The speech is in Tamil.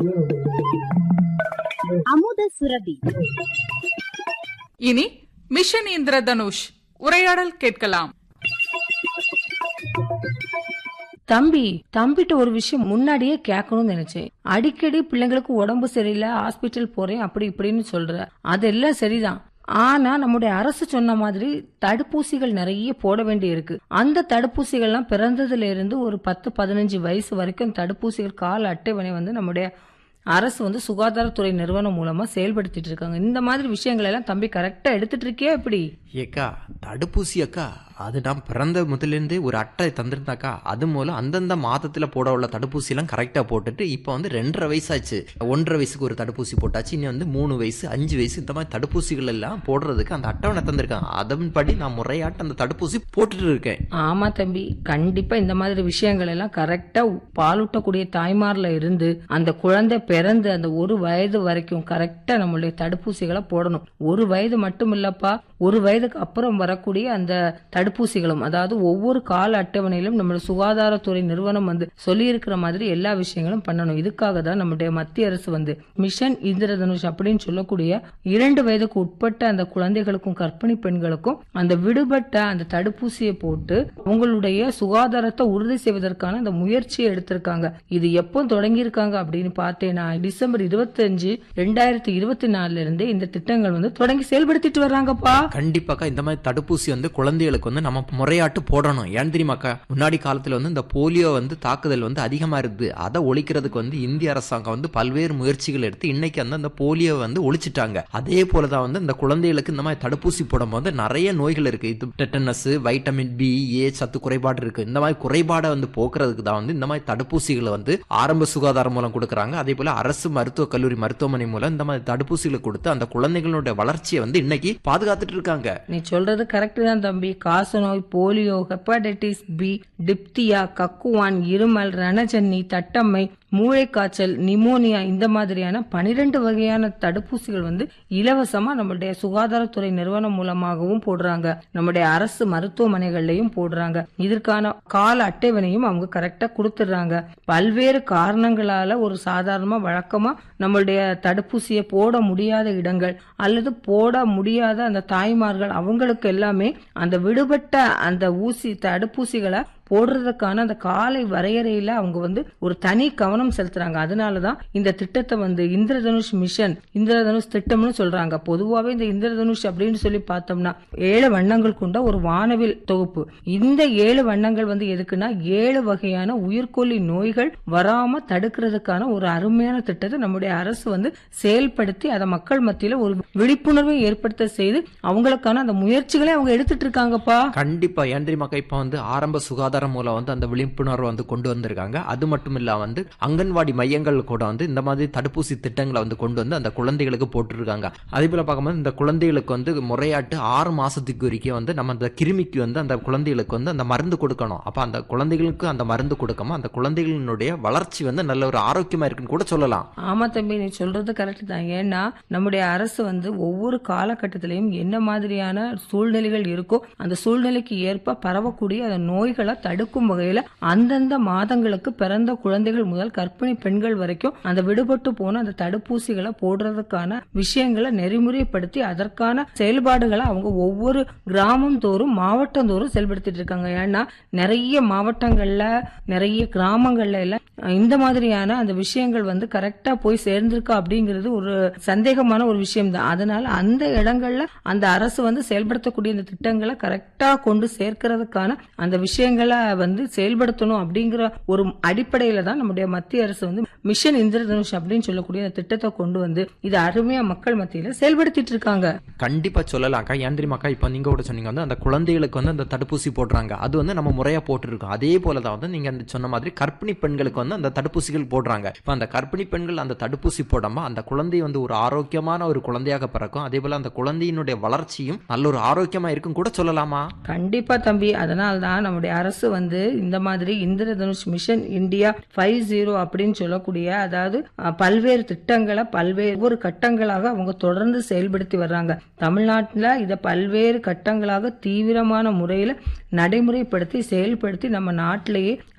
அமுத சுரபி இனி மிஷன் இந்திரதனுஷ் உரையாடல் கேட்கலாம் தம்பி தம்பிட்ட ஒரு விஷயம் முன்னாடியே கேட்கணும்னு நினைச்சேன் அடிக்கடி பிள்ளைங்களுக்கு உடம்பு சரியில்லை ஹாஸ்பிட்டல் போறேன் அப்படி இப்படின்னு சொல்ற அதெல்லாம் சரிதான் ஆனா நம்முடைய அரசு சொன்ன மாதிரி தடுப்பூசிகள் நிறைய போட வேண்டி இருக்கு அந்த தடுப்பூசிகள்லாம் பிறந்ததுல இருந்து ஒரு பத்து பதினஞ்சு வயசு வரைக்கும் தடுப்பூசிகள் கால அட்டவணை வந்து நம்முடைய அரசு வந்து சுகாதாரத்துறை நிறுவனம் மூலமா செயல்படுத்திட்டு இருக்காங்க இந்த மாதிரி விஷயங்கள் எல்லாம் தம்பி கரெக்டா எடுத்துட்டு இருக்கியா எப்படி ஏக்கா தடுப்பூசி அக்கா அது நான் பிறந்த முதலேருந்தே ஒரு அட்டை தந்திருந்தாக்கா அது மூலம் அந்தந்த மாதத்துல போட உள்ள தடுப்பூசி எல்லாம் கரெக்டா போட்டுட்டு இப்போ வந்து ரெண்டரை வயசாச்சு ஒன்றரை வயசுக்கு ஒரு தடுப்பூசி போட்டாச்சு இனி வந்து மூணு வயசு அஞ்சு வயசு இந்த மாதிரி தடுப்பூசிகள் எல்லாம் போடுறதுக்கு அந்த அட்டவணை தந்திருக்காங்க அதன்படி நான் முறையாட்டு அந்த தடுப்பூசி போட்டுட்டு இருக்கேன் ஆமா தம்பி கண்டிப்பா இந்த மாதிரி விஷயங்கள் எல்லாம் கரெக்டா பாலூட்டக்கூடிய தாய்மார்ல இருந்து அந்த குழந்தை பிறந்து அந்த ஒரு வயது வரைக்கும் கரெக்டா நம்மளுடைய தடுப்பூசிகளை போடணும் ஒரு வயது மட்டும் இல்லப்பா ஒரு வயதுக்கு அப்புறம் வரக்கூடிய அந்த தடுப்பூசிகளும் அதாவது ஒவ்வொரு கால அட்டவணையிலும் நம்மளுடைய சுகாதாரத்துறை நிறுவனம் வந்து சொல்லி இருக்கிற மாதிரி எல்லா விஷயங்களும் பண்ணணும் இதுக்காக தான் நம்முடைய மத்திய அரசு வந்து மிஷன் இந்திரதனுஷ் அப்படின்னு சொல்லக்கூடிய இரண்டு வயதுக்கு உட்பட்ட அந்த குழந்தைகளுக்கும் கர்ப்பிணி பெண்களுக்கும் அந்த விடுபட்ட அந்த தடுப்பூசியை போட்டு உங்களுடைய சுகாதாரத்தை உறுதி செய்வதற்கான அந்த முயற்சியை எடுத்திருக்காங்க இது எப்போ தொடங்கியிருக்காங்க அப்படின்னு பார்த்தேன்னா டிசம்பர் இருபத்தஞ்சு ரெண்டாயிரத்தி இருபத்தி நாலுல இருந்தே இந்த திட்டங்கள் வந்து தொடங்கி செயல்படுத்திட்டு வர்றாங்கப்பா கண்டிப்பாக்கா இந்த மாதிரி தடுப்பூசி வந்து குழந்தைகளுக்கு வந்து நம்ம முறையாட்டு போடணும் ஏன் தெரியுமாக்கா முன்னாடி காலத்துல வந்து இந்த போலியோ வந்து தாக்குதல் வந்து அதிகமா இருக்குது அதை ஒழிக்கிறதுக்கு வந்து இந்திய அரசாங்கம் வந்து பல்வேறு முயற்சிகள் எடுத்து இன்னைக்கு வந்து அந்த போலியோ வந்து ஒழிச்சிட்டாங்க அதே போலதான் வந்து இந்த குழந்தைகளுக்கு இந்த மாதிரி தடுப்பூசி போடும்போது நிறைய நோய்கள் இருக்கு இது டெட்டனஸ் வைட்டமின் பி ஏ சத்து குறைபாடு இருக்கு இந்த மாதிரி குறைபாடை வந்து போக்குறதுக்கு தான் வந்து இந்த மாதிரி தடுப்பூசிகளை வந்து ஆரம்ப சுகாதாரம் மூலம் கொடுக்குறாங்க அதே போல அரசு மருத்துவக் கல்லூரி மருத்துவமனை மூலம் இந்த மாதிரி தடுப்பூசிகளை கொடுத்து அந்த குழந்தைகளுடைய வளர்ச்சியை வந்து இன்னைக்கு பாதுகாத்துட்டு இருக்காங்க நீ சொல்றது கரெக்ட் தான் தம்பி காசநோய் போலியோ ஹெப்பாடைட்டிஸ் பி டிப்தியா கக்குவான் இருமல் ரணஜன்னி தட்டம்மை மூளைக்காய்ச்சல் நிமோனியா இந்த மாதிரியான பனிரெண்டு வகையான தடுப்பூசிகள் வந்து இலவசமா நம்மளுடைய சுகாதாரத்துறை நிறுவனம் மூலமாகவும் போடுறாங்க நம்முடைய அரசு மருத்துவமனைகள்லயும் போடுறாங்க இதற்கான கால அட்டவணையும் அவங்க கரெக்டா கொடுத்துடுறாங்க பல்வேறு காரணங்களால ஒரு சாதாரணமா வழக்கமா நம்மளுடைய தடுப்பூசியை போட முடியாத இடங்கள் அல்லது போட முடியாத அந்த தாய்மார்கள் அவங்களுக்கு எல்லாமே அந்த விடுபட்ட அந்த ஊசி தடுப்பூசிகளை போடுறதுக்கான அந்த காலை வரையறையில அவங்க வந்து ஒரு தனி கவனம் செலுத்துறாங்க அதனாலதான் இந்த திட்டத்தை வந்து இந்திரதனுஷ் மிஷன் இந்திரதனுஷ் திட்டம்னு சொல்றாங்க பொதுவாவே இந்த இந்திரதனுஷ் அப்படின்னு சொல்லி பார்த்தோம்னா ஏழு வண்ணங்கள் கொண்ட ஒரு வானவில் தொகுப்பு இந்த ஏழு வண்ணங்கள் வந்து எதுக்குன்னா ஏழு வகையான உயிர்கொல்லி நோய்கள் வராம தடுக்கிறதுக்கான ஒரு அருமையான திட்டத்தை நம்முடைய அரசு வந்து செயல்படுத்தி அதை மக்கள் மத்தியில ஒரு விழிப்புணர்வை ஏற்படுத்த செய்து அவங்களுக்கான அந்த முயற்சிகளை அவங்க எடுத்துட்டு இருக்காங்கப்பா கண்டிப்பா ஏன் தெரியுமாக்கா இப்ப வந்து ஆரம்ப சுகாதாரம் மூலம் வந்து அந்த விழிப்புணர்வு வந்து கொண்டு வந்திருக்காங்க அது மட்டும் இல்ல வந்து அங்கன்வாடி மையங்கள் கூட வந்து இந்த மாதிரி தடுப்பூசி திட்டங்களை வந்து கொண்டு வந்து அந்த குழந்தைகளுக்கு போட்டுருக்காங்க அதே போல பார்க்கும்போது இந்த குழந்தைகளுக்கு வந்து முறையாட்டு ஆறு மாசத்துக்கு வரைக்கும் வந்து நம்ம அந்த கிருமிக்கு வந்து அந்த குழந்தைகளுக்கு வந்து அந்த மருந்து கொடுக்கணும் அப்ப அந்த குழந்தைகளுக்கு அந்த மருந்து கொடுக்காம அந்த குழந்தைகளினுடைய வளர்ச்சி வந்து நல்ல ஒரு ஆரோக்கியமா இருக்குன்னு கூட சொல்லலாம் ஆமா தம்பி நீ சொல்றது கரெக்ட் தான் ஏன்னா நம்முடைய அரசு வந்து ஒவ்வொரு காலகட்டத்திலையும் என்ன மாதிரியான சூழ்நிலைகள் இருக்கோ அந்த சூழ்நிலைக்கு ஏற்ப பரவக்கூடிய அந்த நோய்களை தடுக்கும் வகையில அந்தந்த மாதங்களுக்கு பிறந்த குழந்தைகள் முதல் கர்ப்பிணி பெண்கள் வரைக்கும் அந்த விடுபட்டு போன அந்த தடுப்பூசிகளை போடுறதுக்கான விஷயங்களை நெறிமுறைப்படுத்தி அதற்கான செயல்பாடுகளை அவங்க ஒவ்வொரு கிராமம் தோறும் மாவட்டம் தோறும் செயல்படுத்திட்டு இருக்காங்க ஏன்னா நிறைய மாவட்டங்கள்ல நிறைய கிராமங்கள்ல எல்லாம் இந்த மாதிரியான அந்த விஷயங்கள் வந்து கரெக்டா போய் சேர்ந்திருக்கா அப்படிங்கிறது ஒரு சந்தேகமான ஒரு விஷயம் தான் அதனால அந்த இடங்கள்ல அந்த அரசு வந்து செயல்படுத்தக்கூடிய இந்த திட்டங்களை கரெக்டா கொண்டு சேர்க்கறதுக்கான அந்த விஷயங்களை வந்து செயல்படுத்தணும் அப்படிங்கிற ஒரு அடிப்படையில தான் நம்முடைய மத்திய அரசு வந்து மிஷன் இந்திரதனுஷ் அப்படின்னு சொல்லக்கூடிய அந்த திட்டத்தை கொண்டு வந்து இது அருமையா மக்கள் மத்தியில செயல்படுத்திட்டு இருக்காங்க கண்டிப்பா சொல்லலாம்க்கா ஏன் தெரியுமாக்கா இப்போ நீங்க கூட சொன்னீங்க வந்து அந்த குழந்தைகளுக்கு வந்து அந்த தடுப்பூசி போடுறாங்க அது வந்து நம்ம முறையா போட்டுருக்கோம் அதே போல தான் வந்து நீங்க அந்த சொன்ன மாதிரி கர்ப்பிணி பெண்களுக்கு வந்து அந்த தடுப்பூசிகள் போடுறாங்க இப்போ அந்த கர்ப்பிணி பெண்கள் அந்த தடுப்பூசி போடாம அந்த குழந்தை வந்து ஒரு ஆரோக்கியமான ஒரு குழந்தையாக பிறக்கும் அதே போல அந்த குழந்தையினுடைய வளர்ச்சியும் நல்ல ஒரு ஆரோக்கியமா இருக்கும் கூட சொல்லலாமா கண்டிப்பா தம்பி அதனால தான் நம்முடைய அரசு வந்து இந்த மாதிரி Indradhanush mission India five zero அப்படின்னு சொல்லக்கூடிய அதாவது அஹ், பல்வேறு திட்டங்களை பல்வேறு ஒவ்வொரு கட்டங்களாக அவங்க தொடர்ந்து செயல்படுத்தி வர்றாங்க தமிழ்நாட்டில் இதை பல்வேறு கட்டங்களாக தீவிரமான முறையில் நடைமுறைப்படுத்தி செயல்படுத்தி நம்ம நாட்டிலேயே